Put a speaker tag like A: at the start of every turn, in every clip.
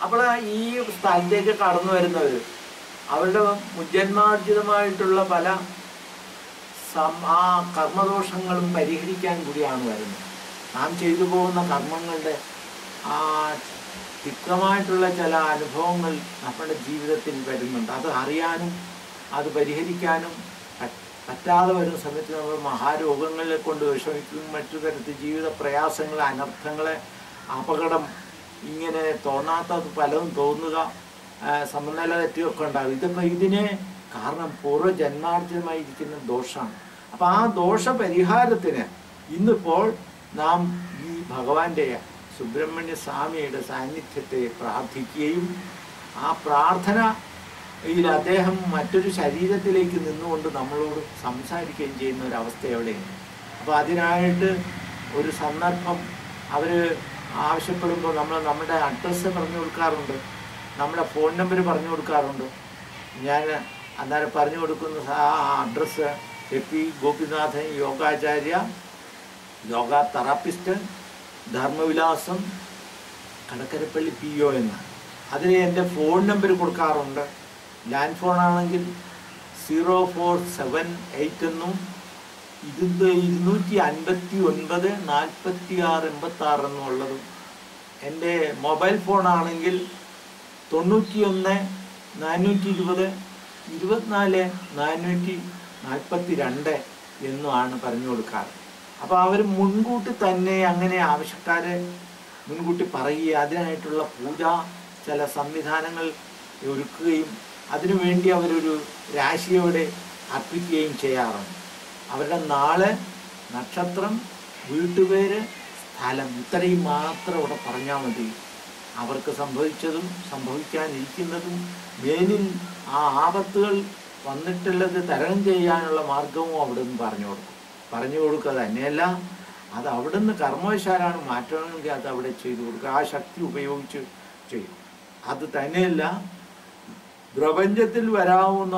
A: അപ്പോൾ ഈ സ്ഥലത്തേക്ക് കടന്നു വരുന്നവർ അവരുടെ മുജ്ജന്മാർജിതമായിട്ടുള്ള പല സം ആ കർമ്മദോഷങ്ങളും പരിഹരിക്കാൻ കൂടിയാണ് വരുന്നത് നാം ചെയ്തു പോകുന്ന കർമ്മങ്ങളുടെ ആ തിക്തമായിട്ടുള്ള ചില അനുഭവങ്ങൾ നമ്മുടെ ജീവിതത്തിൽ വരുന്നുണ്ട് അത് അറിയാനും അത് പരിഹരിക്കാനും പ- പറ്റാതെ വരുന്ന സമയത്ത് നമ്മൾ മഹാരോഗങ്ങളെ കൊണ്ട് വിഷമിക്കും മറ്റു തരത്തിൽ ജീവിത പ്രയാസങ്ങൾ അനർത്ഥങ്ങളെ അപകടം ഇങ്ങനെ തോന്നാത്തത് പലതും തോന്നുക ആ, സമനില തെറ്റുകയൊക്കെ ഉണ്ടാകും ഇതൊക്കെ ഇതിനെ കാരണം പൂർവ്വജന്മാർജിതമായി ഇരിക്കുന്ന ദോഷമാണ് അപ്പം ആ ദോഷ പരിഹാരത്തിന് ഇന്നിപ്പോൾ നാം ഈ ഭഗവാന്റെ സുബ്രഹ്മണ്യ സ്വാമിയുടെ സാന്നിധ്യത്തെ പ്രാർത്ഥിക്കുകയും ആ പ്രാർത്ഥന യിൽ അദ്ദേഹം മറ്റൊരു ശരീരത്തിലേക്ക് നിന്നുകൊണ്ട് നമ്മളോട് സംസാരിക്കുകയും ചെയ്യുന്ന ഒരു അവസ്ഥ എവിടെയാണ് അപ്പോൾ അതിനായിട്ട് ഒരു സന്ദർഭം അവർ ആവശ്യപ്പെടുമ്പോൾ നമ്മൾ നമ്മുടെ അഡ്രസ്സ് പറഞ്ഞു കൊടുക്കാറുണ്ട് നമ്മുടെ ഫോൺ നമ്പർ പറഞ്ഞു കൊടുക്കാറുണ്ട് ഞാൻ അന്നേരം പറഞ്ഞു കൊടുക്കുന്ന ആ address A P Gopinathan Yogacharya yoga therapist Dharmavilasam Kadakkarappally P O എന്ന് അതിന് എൻ്റെ ഫോൺ നമ്പർ കൊടുക്കാറുണ്ട് ലാൻഡ് ഫോൺ ആണെങ്കിൽ സീറോ ഫോർ സെവൻ എയ്റ്റ് എന്നും ഇത് ഇരുന്നൂറ്റി അൻപത്തി ഒൻപത് നാൽപ്പത്തി ആറ് എൺപത്തി ആറ് എന്നുള്ളതും എൻ്റെ മൊബൈൽ ഫോൺ ആണെങ്കിൽ തൊണ്ണൂറ്റി ഒന്ന് നാനൂറ്റി ഇരുപത് ഇരുപത്തിനാല് നാനൂറ്റി നാൽപ്പത്തി രണ്ട് എന്നുമാണ് പറഞ്ഞു കൊടുക്കാറ് അപ്പോൾ അവർ മുൻകൂട്ടി തന്നെ അങ്ങനെ ആവശ്യക്കാരെ മുൻകൂട്ടി പറയുക അതിനായിട്ടുള്ള പൂജ ചില സംവിധാനങ്ങൾ ഒരുക്കുകയും അതിനുവേണ്ടി അവരൊരു രാശിയോടെ അർപ്പിക്കുകയും ചെയ്യാറുണ്ട് അവരുടെ നാള് നക്ഷത്രം വീട്ടുപേര് സ്ഥലം ഇത്രയും മാത്രം ഇവിടെ പറഞ്ഞാൽ മതി അവർക്ക് സംഭവിച്ചതും സംഭവിക്കാനിരിക്കുന്നതും മേലിൽ ആ ആപത്തുകൾ വന്നിട്ടുള്ളത് തരണം ചെയ്യാനുള്ള മാർഗവും അവിടെ നിന്ന് പറഞ്ഞു കൊടുക്കും പറഞ്ഞു കൊടുക്കുക തന്നെയല്ല അത് അവിടുന്ന് കർമ്മവശാലാണ് മാറ്റണമെങ്കിൽ അത് അവിടെ ചെയ്തു കൊടുക്കുക ആ ശക്തി ഉപയോഗിച്ച് ചെയ്യും അത് തന്നെയല്ല പ്രപഞ്ചത്തിൽ വരാവുന്ന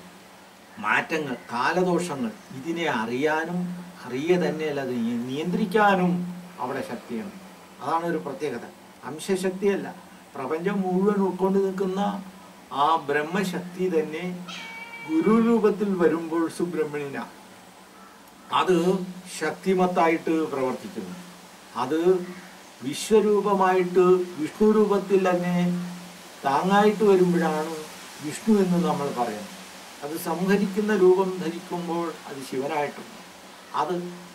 A: മാറ്റങ്ങൾ കാലദോഷങ്ങൾ ഇതിനെ അറിയാനും അറിയ തന്നെയല്ല അത് നിയ- നിയന്ത്രിക്കാനും അവിടെ ശക്തിയുണ്ട് അതാണ് ഒരു പ്രത്യേകത അംശശക്തിയല്ല പ്രപഞ്ചം മുഴുവൻ ഉൾക്കൊണ്ട് നിൽക്കുന്ന ആ ബ്രഹ്മശക്തി തന്നെ ഗുരുരൂപത്തിൽ വരുമ്പോൾ സുബ്രഹ്മണ്യന അത് ശക്തിമത്തായിട്ട് പ്രവർത്തിക്കുന്നു അത് വിശ്വരൂപമായിട്ട് വിഷ്ണു രൂപത്തിൽ തന്നെ താങ്ങായിട്ട് വരുമ്പോഴാണ് വിഷ്ണു എന്ന് നമ്മൾ പറയുന്നത് അത് സംഹരിക്കുന്ന രൂപം ധരിക്കുമ്പോൾ അത് ശിവനായിട്ടുണ്ട് അത്